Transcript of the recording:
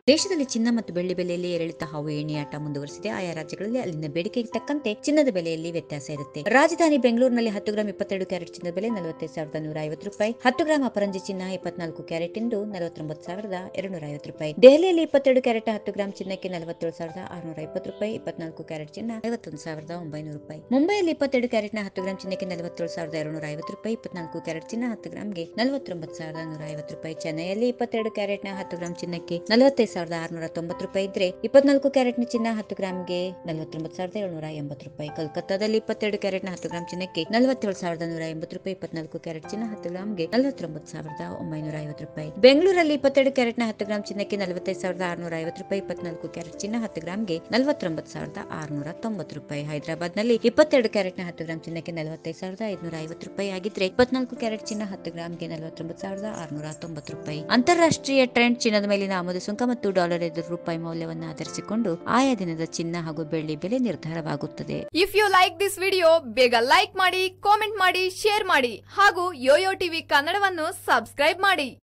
ದೇಶದಲ್ಲಿ ಚಿನ್ನ ಮತ್ತು ಬೆಳ್ಳಿ ಬೆಲೆಯಲ್ಲಿ ಏರಿಳಿತ ಹಾಗೂ ಎಣಿಯಾಟ ಮುಂದುವರೆಸಿದೆ ಆಯಾ ರಾಜ್ಯಗಳಲ್ಲಿ ಅಲ್ಲಿನ ಬೇಡಿಕೆಗೆ ತಕ್ಕಂತೆ ಚಿನ್ನದ ಬೆಲೆಯಲ್ಲಿ ವ್ಯತ್ಯಾಸ ಇರುತ್ತೆ ರಾಜಧಾನಿ ಬೆಂಗಳೂರಿನಲ್ಲಿ ಹತ್ತು ಗ್ರಾಂ ಇಪ್ಪತ್ತೆರಡು ಕ್ಯಾರೆಟ್ ಚಿನ್ನದ ಬೆಲೆ ನಲವತ್ತೈದು ಸಾವಿರದ ನೂರ ಐವತ್ತು ರೂಪಾಯಿ ಹತ್ತು ಗ್ರಾಂ ಅಪರಂಜಿ ಚಿನ್ನ ಇಪ್ಪತ್ನಾಲ್ಕು ಕ್ಯಾರೆಟ್ ಇಂದು ನಲವತ್ತೊಂಬತ್ತು ಸಾವಿರದ ಎರಡುನೂರ ಐವತ್ತು ರೂಪಾಯಿ ದೆಹಲಿಯಲ್ಲಿ ಇಪ್ಪತ್ತೆರಡು ಕ್ಯಾರೆಟ್ ಹತ್ತು ಗ್ರಾಂ ಚಿನ್ನಕ್ಕೆ ನಲವತ್ತೇಳು ಸಾವಿರದ ಆರುನೂರ ಇಪ್ಪತ್ತು ರೂಪಾಯಿ ಇಪ್ಪತ್ನಾಲ್ಕು ಕ್ಯಾರೆಟ್ ಚಿನ್ನ ಐವತ್ತೊಂದು ಸಾವಿರದ ಒಂಬೈನೂರು ರೂಪಾಯಿ ಮುಂಬೈಯಲ್ಲಿ ಇಪ್ಪತ್ತೆರಡು ಕ್ಯಾರೆಟ್ನ ಹತ್ತು ಗ್ರಾಂ ಚಿನ್ನಕ್ಕೆ ನಲವತ್ತೇಳು ಸಾವಿರದ ಎರಡುನೂರ ಐವತ್ತು ರೂಪಾಯಿ ಇಪ್ಪತ್ನಾಲ್ಕು ಕ್ಯಾರೆಟ್ ಚಿನ್ನ ಹತ್ತು ಗ್ರಾಂಗೆ ನಲವತ್ತೊಂಬತ್ತು ಸಾವಿರದ ನೂರ ಐವತ್ತು ರೂಪಾಯಿ ಚೆನ್ನೈಯಲ್ಲಿ ಇಪ್ಪತ್ತೆರಡು ಕ್ಯಾರೆಟ್ನ ಹತ್ತು ಗ್ರಾಂ ಚಿನ್ನಕ್ಕೆ ನಲವತ್ತೈದು ಸಾವಿರದ ಆರುನೂರ ತೊಂಬತ್ತು ರೂಪಾಯಿ ಇದ್ರೆ ಇಪ್ಪತ್ನಾಲ್ಕು ಕ್ಯಾರೆಟ್ನ ಚಿನ್ನ ಹತ್ತು ಗ್ರಾಂಗೆ ನಲವತ್ತೊಂಬತ್ತು ಸಾವಿರದ ಏಳ್ನೂರ ಎಂಬತ್ತು ರೂಪಾಯಿ ಕಲ್ಕತ್ತಾದಲ್ಲಿ ಇಪ್ಪತ್ತೆರಡು ಕ್ಯಾರೆಟ್ನ ಹತ್ತು ಗ್ರಾಂ ಚಿನ್ನಕ್ಕೆ ನಲವತ್ತೇಳು ಸಾವಿರದ ನೂರ ಎಂಬತ್ತು ರೂಪಾಯಿ ಇಪ್ಪತ್ನಾಲ್ಕು ಕ್ಯಾರೆಟ್ ಚಿನ್ನ ಹತ್ತು ಗ್ರಾಂಗೆ ನಲವತ್ತೊಂಬತ್ತು ಸಾವಿರದ ಒಂಬೈನೂರ ಐವತ್ತು ರೂಪಾಯಿ ಬೆಂಗಳೂರಲ್ಲಿ ಇಪ್ಪತ್ತೆರಡು ಕ್ಯಾರೆಟ್ನ ಹತ್ತು ಗ್ರಾಂ ಚಿನ್ನಕ್ಕೆ ನಲವತ್ತೈದು ಸಾವಿರದ ಆರುನೂರ ಐವತ್ತು ರೂಪಾಯಿ ಇಪ್ಪತ್ನಾಲ್ಕು ಕ್ಯಾರೆಟ್ ಚಿನ್ನ ಹತ್ತು ಗ್ರಾಂಗೆ ನಲವತ್ತೊಂಬತ್ತು ಸಾವಿರದ ಆರುನೂರ ತೊಂಬತ್ತು ರೂಪಾಯಿ ಹೈದರಾಬಾದ್ ನಲ್ಲಿ ಇಪ್ಪತ್ತೆರಡು ಕ್ಯಾರೆಟ್ನ ಹತ್ತು ಗ್ರಾಂ ಚಿನ್ನಕ್ಕೆ ನಲವತ್ತೈದು ಸಾವಿರದ ಐದುನೂರ ಐವತ್ತು ರೂಪಾಯಿ ಆಗಿದ್ರೆ ಇಪ್ಪತ್ನಾಲ್ಕು ಕ್ಯಾರೆಟ್ ಚಿನ್ನ ಹತ್ತು ಗ್ರಾಂಗೆ ನಲವತ್ತೊಂಬತ್ತು ಸಾವಿರದ ಆರುನೂರ ತೊಂಬತ್ತು ರೂಪಾಯಿ ಅಂತಾರಾಷ್ಟ್ರೀಯ ಟ್ರೆಂಡ್ ಚಿನ್ನದ ಮೇಲಿನ ಆಮದು ಸುಂಕ ಮತ್ತು ಡಾಲರ್ ಎದುರು ರೂಪಾಯಿ ಮೌಲ್ಯವನ್ನು ಆಧರಿಸಿಕೊಂಡು ಆಯಾ ದಿನದ ಚಿನ್ನ ಹಾಗೂ ಬೆಳ್ಳಿ ಬೆಲೆ ನಿರ್ಧಾರವಾಗುತ್ತದೆ if you like this video ಬೇಗ ಲೈಕ್ ಮಾಡಿ ಕಾಮೆಂಟ್ ಮಾಡಿ ಶೇರ್ ಮಾಡಿ ಹಾಗೂ ಯೋಯೋ ಟಿವಿ ಕನ್ನಡವನ್ನು ಸಬ್ಸ್ಕ್ರೈಬ್ ಮಾಡಿ